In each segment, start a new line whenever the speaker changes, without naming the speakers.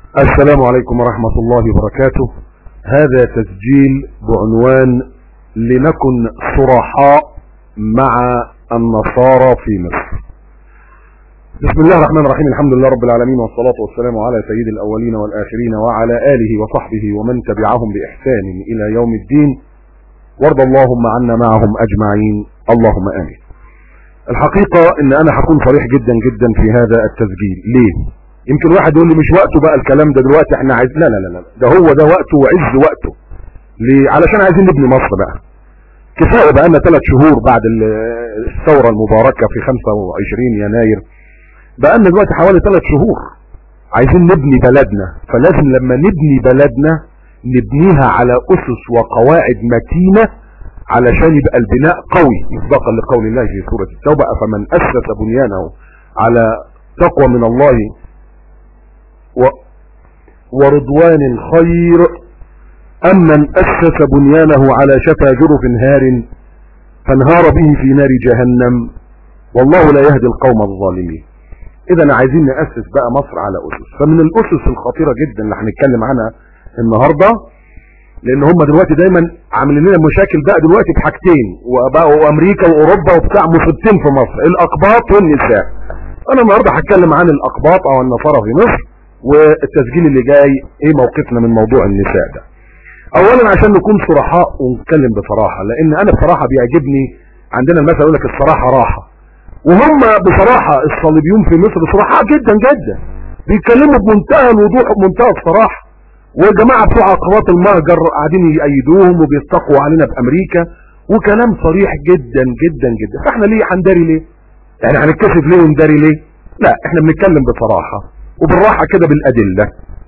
السلام عليكم ورحمة الله وبركاته هذا تسجيل بعنوان لنكن صرحاء مع النصارى في مصر بسم الله الرحمن الرحيم الحمد لله رب العالمين والصلاة والسلام على سيد الأولين والآخرين وعلى آله وصحبه ومن تبعهم بإحسان إلى يوم الدين وارض اللهم عنا معهم أجمعين اللهم آمين الحقيقة ان انا هكون صريح جدا جدا في هذا التسجيل ليه يمكن واحد يقول لي مش وقته بقى الكلام ده دلوقتي احنا عايز لا لا لا لا ده هو ده وقته وعز وقته ليه علشان عايزين نبني مصر بقى كفايه بقى لنا ثلاث شهور بعد الثوره المباركه في 25 يناير بقى لنا دلوقتي حوالي ثلاث شهور عايزين نبني بلدنا فلازم لما نبني بلدنا نبنيها على اسس وقواعد متينه علشان يبقى البناء قوي مصداقا لقول الله في سورة التوبة فمن أسس بنيانه على تقوى من الله و ورضوان خير أم من أسس بنيانه على شفا جرف هار فانهار به في نار جهنم والله لا يهدي القوم الظالمين إذا عايزين نأسس بقى مصر على أسس فمن الأسس الخطيرة جدا اللي هنتكلم عنها النهارده لان هم دلوقتي دايما عاملين لنا مشاكل بقى دلوقتي بحاجتين وبقوا امريكا واوروبا وبتاع مصيبتين في مصر الاقباط والنساء انا النهارده هتكلم عن الاقباط او النصارى في مصر والتسجيل اللي جاي ايه موقفنا من موضوع النساء ده اولا عشان نكون صرحاء ونتكلم بصراحة لان انا بصراحة بيعجبني عندنا المثل يقول لك الصراحة راحة وهم بصراحة الصليبيون في مصر صراحة جدا جدا بيتكلموا بمنتهى الوضوح وبمنتهى الصراحة والجماعة بتوع عقبات المهجر قاعدين يأيدوهم وبيستقوا علينا بأمريكا وكلام صريح جدا جدا جدا فاحنا ليه هنداري ليه يعني هنتكسف ليه ونداري ليه لا احنا بنتكلم بصراحة وبالراحة كده بالأدلة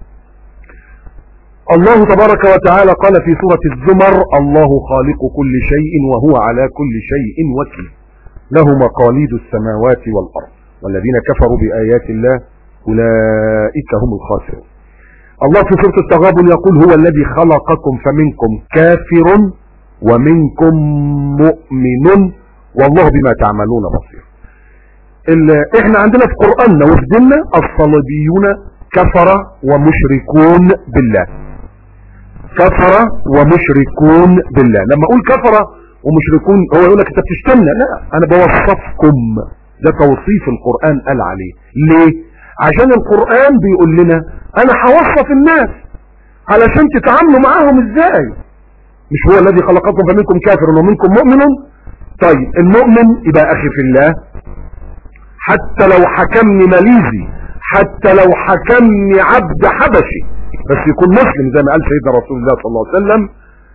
الله تبارك وتعالى قال في سورة الزمر الله خالق كل شيء وهو على كل شيء وكيل له مقاليد السماوات والأرض والذين كفروا بآيات الله أولئك هم الخاسرون الله في سورة التغابن يقول هو الذي خلقكم فمنكم كافر ومنكم مؤمن والله بما تعملون بصير احنا عندنا في قرآننا وفي ديننا الصليبيون كفر ومشركون بالله كفر ومشركون بالله لما اقول كفر ومشركون هو يقول لك انت بتشتمنا لا انا بوصفكم ده توصيف القرآن قال عليه ليه عشان القرآن بيقول لنا انا هوصف الناس علشان تتعاملوا معاهم ازاي مش هو الذي خلقكم فمنكم كافر ومنكم مؤمن طيب المؤمن يبقى اخي في الله حتى لو حكمني ماليزي حتى لو حكمني عبد حبشي بس يكون مسلم زي ما قال سيدنا رسول الله صلى الله عليه وسلم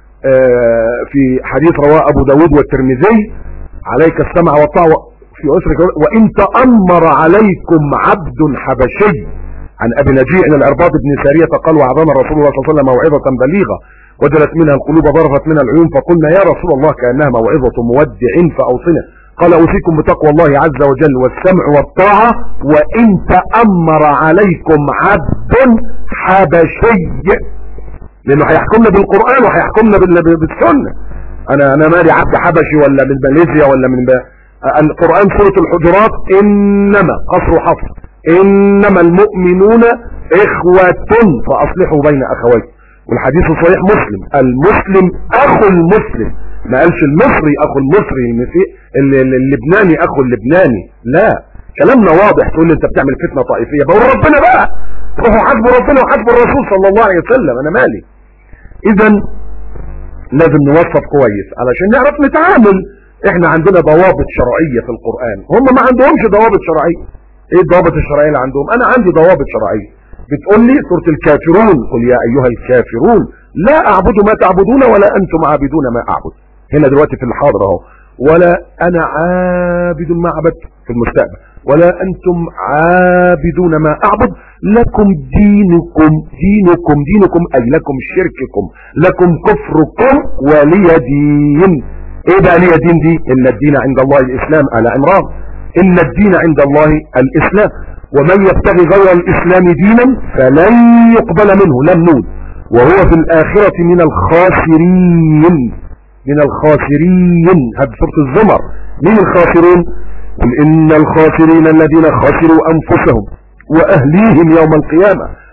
في حديث رواه ابو داود والترمذي عليك السمع والطاعة في أسرك وإن تأمر عليكم عبد حبشي عن أبي نجيع إلى العرباط بن سارية قال وعظنا رسول الله صلى الله عليه وسلم موعظة بليغة وجلت منها القلوب ضرفت منها العيون فقلنا يا رسول الله كأنها موعظة مودع فأوصنا قال أوصيكم بتقوى الله عز وجل والسمع والطاعة وإن تأمر عليكم عبد حبشي لأنه هيحكمنا بالقرآن وهيحكمنا بالسنة أنا أنا مالي عبد حبشي ولا من ماليزيا ولا من القرآن سورة الحجرات إنما قصر حفظ إنما المؤمنون إخوة فأصلحوا بين أخويكم والحديث صحيح مسلم المسلم أخو المسلم ما قالش المصري أخو المصري اللبناني أخو اللبناني لا كلامنا واضح تقول لي أنت بتعمل فتنة طائفية بقول ربنا بقى روحوا حسب ربنا وحسب الرسول صلى الله عليه وسلم أنا مالي إذا لازم نوصف كويس علشان نعرف نتعامل احنا عندنا ضوابط شرعية في القرآن هم ما عندهمش ضوابط شرعية ايه الضوابط الشرعية اللي عندهم انا عندي ضوابط شرعية بتقول لي سورة الكافرون قل يا ايها الكافرون لا اعبد ما تعبدون ولا انتم عابدون ما اعبد هنا دلوقتي في الحاضر اهو ولا انا عابد ما عبدت في المستقبل ولا انتم عابدون ما اعبد لكم دينكم دينكم دينكم اي لكم شرككم لكم كفركم ولي دين ايه بقى ليه دين دي ان الدين عند الله الاسلام على عمران ان الدين عند الله الاسلام ومن يبتغي غير الاسلام دينا فلن يقبل منه لم نون وهو في الاخرة من الخاسرين من الخاسرين هذه سورة الزمر من الخاسرين قل ان الخاسرين الذين خسروا انفسهم واهليهم يوم القيامة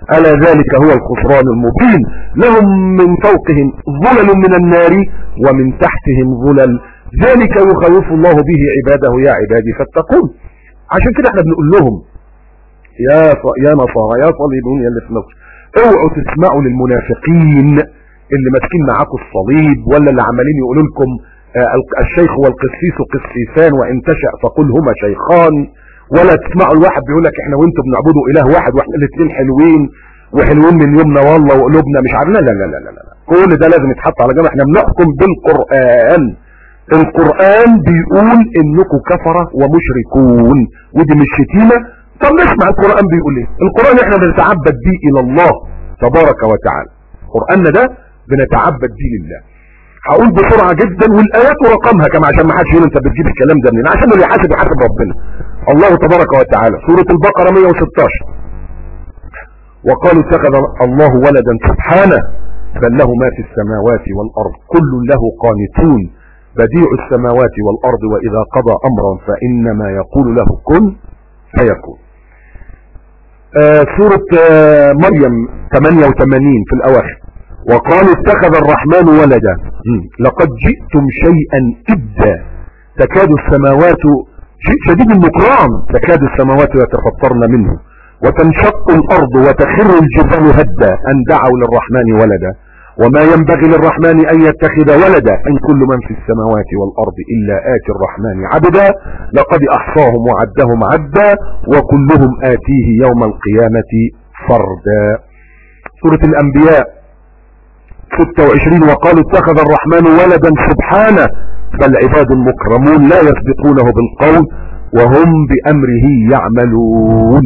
ألا ذلك هو الخسران المبين لهم من فوقهم ظلل من النار ومن تحتهم ظلل ذلك يخوف الله به عباده يا عبادي فاتقون عشان كده احنا بنقول لهم يا يا نصارى يا صليبون يا اللي في مصر اوعوا تسمعوا للمنافقين اللي ماسكين معاكم الصليب ولا اللي عمالين يقولوا لكم الشيخ والقسيس قسيسان وان تشأ فقل هما شيخان ولا تسمعوا الواحد بيقول لك احنا وانتم بنعبدوا اله واحد واحنا الاثنين حلوين وحلوين من يومنا والله وقلوبنا مش عارف لا لا لا لا لا كل ده لازم يتحط على جنب احنا بنحكم بالقرآن القرآن بيقول انكم كفرة ومشركون ودي مش شتيمة طب نسمع القرآن بيقول ايه القرآن احنا بنتعبد بيه الى الله تبارك وتعالى قرآننا ده بنتعبد بيه لله هقول بسرعة جدا والايات ورقمها كما عشان ما حدش يقول انت بتجيب الكلام ده منين عشان اللي يحاسب يحاسب ربنا الله تبارك وتعالى سورة البقرة 116 وقالوا اتخذ الله ولدا سبحانه بل له ما في السماوات والارض كل له قانتون بديع السماوات والارض واذا قضى امرا فانما يقول له كن فيكون آه سورة آه مريم 88 في الاواخر وقالوا اتخذ الرحمن ولدا لقد جئتم شيئا إدا تكاد السماوات شيء شديد النكران تكاد السماوات يتفطرن منه وتنشق الأرض وتخر الجبال هدا أن دعوا للرحمن ولدا وما ينبغي للرحمن أن يتخذ ولدا إن كل من في السماوات والأرض إلا آتي الرحمن عبدا لقد أحصاهم وعدهم عدا وكلهم آتيه يوم القيامة فردا سورة الأنبياء 26 وقالوا اتخذ الرحمن ولدا سبحانه بل عباد مكرمون لا يسبقونه بالقول وهم بأمره يعملون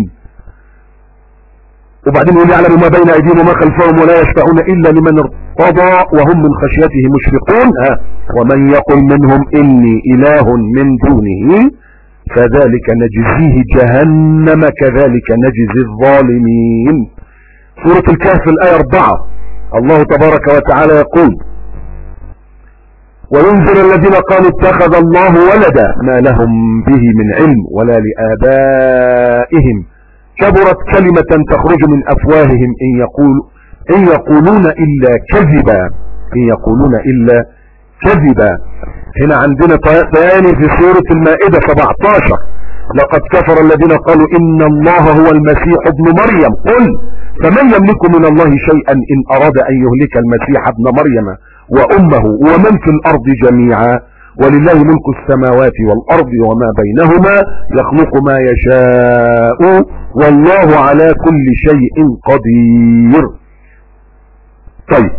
وبعدين يقول يعلم ما بين أيديهم وما خلفهم ولا يشفعون إلا لمن ارتضى وهم من خشيته مشفقون ها ومن يقل منهم إني إله من دونه فذلك نجزيه جهنم كذلك نجزي الظالمين سورة الكهف الآية 4 الله تبارك وتعالى يقول وينذر الذين قالوا اتخذ الله ولدا ما لهم به من علم ولا لآبائهم كبرت كلمة تخرج من أفواههم إن, يقول إن يقولون إلا كذبا إن يقولون إلا كذبا هنا عندنا ثاني في سورة المائدة 17 لقد كفر الذين قالوا إن الله هو المسيح ابن مريم قل فمن يملك من الله شيئا إن أراد أن يهلك المسيح ابن مريم وأمه ومن في الأرض جميعا ولله ملك السماوات والأرض وما بينهما يخلق ما يشاء والله على كل شيء قدير طيب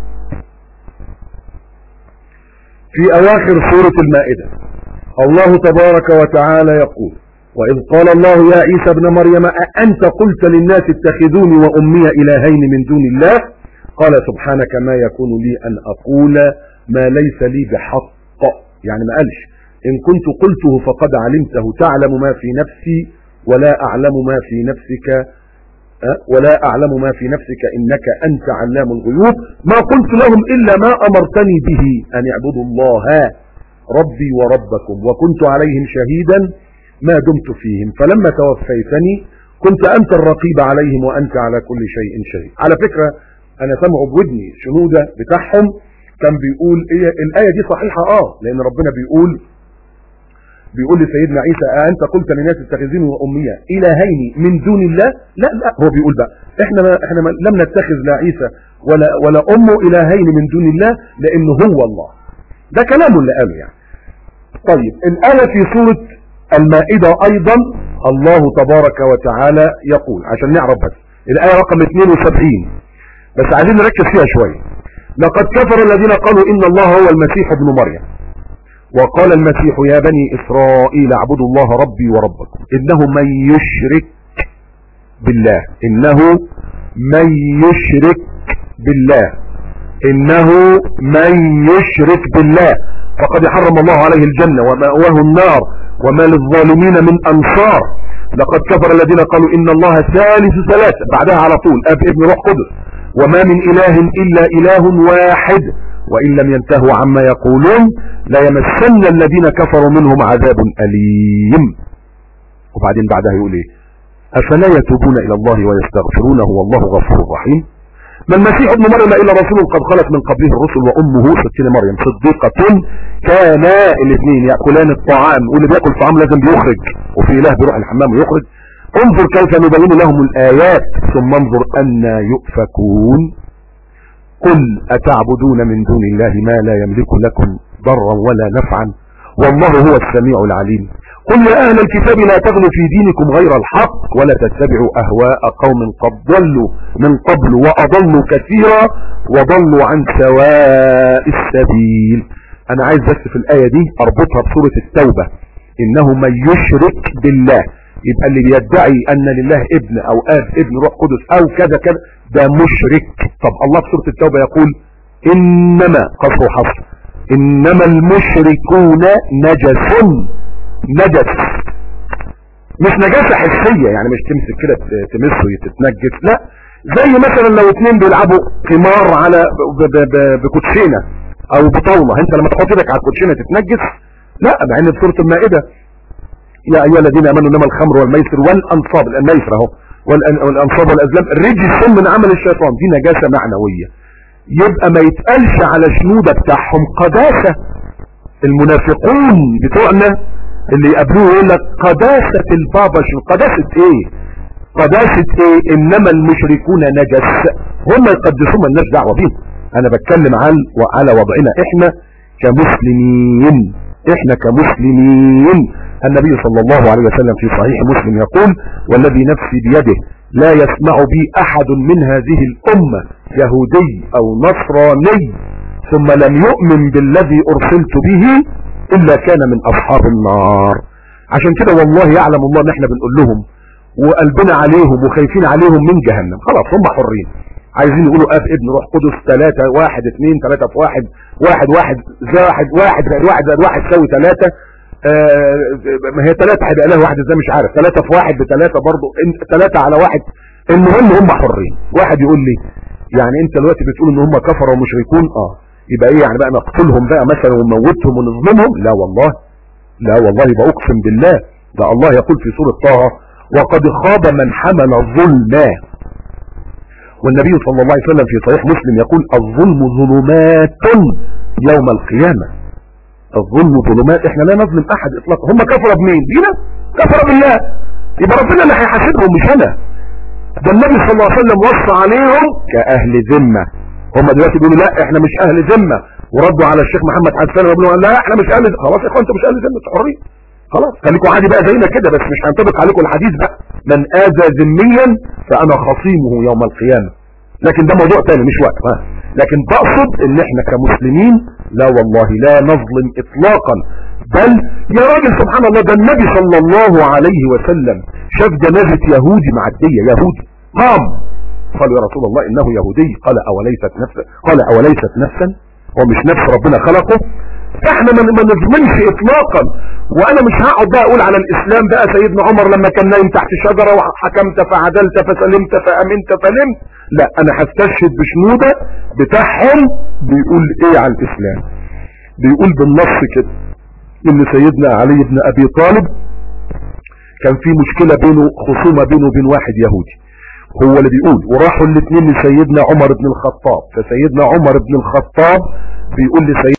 في أواخر سورة المائدة الله تبارك وتعالى يقول وإذ قال الله يا عيسى ابن مريم أأنت قلت للناس اتخذوني وأمي إلهين من دون الله قال سبحانك ما يكون لي أن أقول ما ليس لي بحق يعني ما قالش إن كنت قلته فقد علمته تعلم ما في نفسي ولا أعلم ما في نفسك ولا أعلم ما في نفسك إنك أنت علام الغيوب ما قلت لهم إلا ما أمرتني به أن اعبدوا الله ربي وربكم وكنت عليهم شهيدا ما دمت فيهم فلما توفيتني كنت أنت الرقيب عليهم وأنت على كل شيء شهيد على فكرة أنا سمع بودني شنودة بتاعهم كان بيقول إيه الآية دي صحيحة آه لأن ربنا بيقول بيقول لسيدنا عيسى أنت قلت للناس اتخذوني وأمي إلهين من دون الله لا لا هو بيقول بقى احنا ما احنا ما لم نتخذ لا عيسى ولا ولا أمه إلهين من دون الله لأنه هو الله ده كلام اللي قاله يعني طيب الآية في سورة المائدة أيضا الله تبارك وتعالى يقول عشان نعرف بس الآية رقم 72 بس عايزين نركز فيها شوية لقد كفر الذين قالوا إن الله هو المسيح ابن مريم وقال المسيح يا بني إسرائيل اعبدوا الله ربي وربكم إنه من يشرك بالله إنه من يشرك بالله إنه من يشرك بالله فقد حرم الله عليه الجنة ومأواه النار وما للظالمين من أنصار لقد كفر الذين قالوا إن الله ثالث ثلاثة بعدها على طول أب ابن روح قدس وما من إله إلا إله واحد وإن لم ينتهوا عما يقولون لا يمسن الذين كفروا منهم عذاب أليم وبعدين بعدها يقول إيه افلا يتوبون الى الله ويستغفرونه والله غفور رحيم ما المسيح ابن مريم الا رسول قد خلت من قبله الرسل وامه ستين مريم صديقة كانا الاثنين يأكلان الطعام واللي بيأكل طعام لازم بيخرج وفي اله بيروح الحمام ويخرج انظر كيف نبين لهم الايات ثم انظر ان يؤفكون قل اتعبدون من دون الله ما لا يملك لكم ضرا ولا نفعا والله هو السميع العليم قل يا اهل الكتاب لا تغلوا في دينكم غير الحق ولا تتبعوا اهواء قوم قد ضلوا من قبل واضلوا كثيرا وضلوا عن سواء السبيل انا عايز بس في الايه دي اربطها بسوره التوبه انه من يشرك بالله يبقى اللي بيدعي ان لله ابن او اب ابن روح قدس او كذا كذا ده مشرك طب الله في سوره التوبه يقول انما قصر حصر انما المشركون نجس نجس مش نجاسة حسية يعني مش تمسك كده تمسه يتتنجس لا زي مثلا لو اتنين بيلعبوا قمار على بكوتشينة او بطاولة انت لما تحط ايدك على الكوتشينة تتنجس لا مع ان في سورة المائدة يا ايها الذين امنوا انما الخمر والميسر والانصاب الميسر اهو والانصاب والازلام رجس من عمل الشيطان دي نجاسة معنوية يبقى ما يتقالش على شنودة بتاعهم قداسة المنافقون بتوعنا اللي يقابلوه يقول لك قداسة البابا شو قداسة ايه قداسة ايه انما المشركون نجس هم يقدسون الناس دعوة بيهم انا بتكلم عن على وضعنا احنا كمسلمين احنا كمسلمين النبي صلى الله عليه وسلم في صحيح مسلم يقول والذي نفسي بيده لا يسمع بي احد من هذه الامة يهودي او نصراني ثم لم يؤمن بالذي ارسلت به الا كان من اصحاب النار عشان كده والله يعلم الله ان احنا بنقول لهم وقلبنا عليهم وخايفين عليهم من جهنم خلاص هم حرين عايزين يقولوا اب ابن روح قدس ثلاثة واحد اثنين ثلاثة في واحد واحد واحد واحد واحد زائد واحد زائد واحد تساوي ثلاثة آه ما هي ثلاثة هيبقى لها واحد ازاي مش عارف ثلاثة في واحد بثلاثة برضه ثلاثة على واحد المهم هم حرين واحد يقول لي يعني انت دلوقتي بتقول ان هم كفروا ومشركون اه يبقى ايه يعني بقى نقتلهم بقى مثلا ونموتهم ونظلمهم لا والله لا والله يبقى اقسم بالله ده الله يقول في سورة طه وقد خاب من حمل ظلما والنبي صلى الله عليه وسلم في صحيح مسلم يقول الظلم ظلمات يوم القيامة الظلم ظلمات احنا لا نظلم احد اطلاقا هم كفروا بمين بينا كفروا بالله يبقى ربنا اللي هيحاسبهم مش انا ده النبي صلى الله عليه وسلم وصى عليهم كاهل ذمه هم دلوقتي بيقولوا لا احنا مش اهل ذمه وردوا على الشيخ محمد حسان وابنه لا احنا مش اهل ذمه خلاص يا اخوان انتوا مش اهل ذمه حرين خلاص خليكم عادي بقى زينا كده بس مش هينطبق عليكم الحديث بقى من اذى ذميا فانا خصيمه يوم القيامه لكن ده موضوع تاني مش وقت ها لكن بقصد ان احنا كمسلمين لا والله لا نظلم اطلاقا بل يا راجل سبحان الله ده النبي صلى الله عليه وسلم شاف جنازة يهودي معدية يهودي قام قال يا رسول الله انه يهودي قال اوليست نفسا قال اوليست نفسا ومش نفس ربنا خلقه فاحنا ما نظلمش اطلاقا وانا مش هقعد بقى اقول على الاسلام بقى سيدنا عمر لما كان نايم تحت شجرة وحكمت فعدلت فسلمت فامنت فلمت لا انا هستشهد بشنودة بتاعهم بيقول ايه على الاسلام بيقول بالنص كده ان سيدنا علي بن ابي طالب كان في مشكلة بينه خصومة بينه وبين واحد يهودي هو اللي بيقول وراحوا الاثنين لسيدنا عمر بن الخطاب فسيدنا عمر بن الخطاب بيقول لسيدنا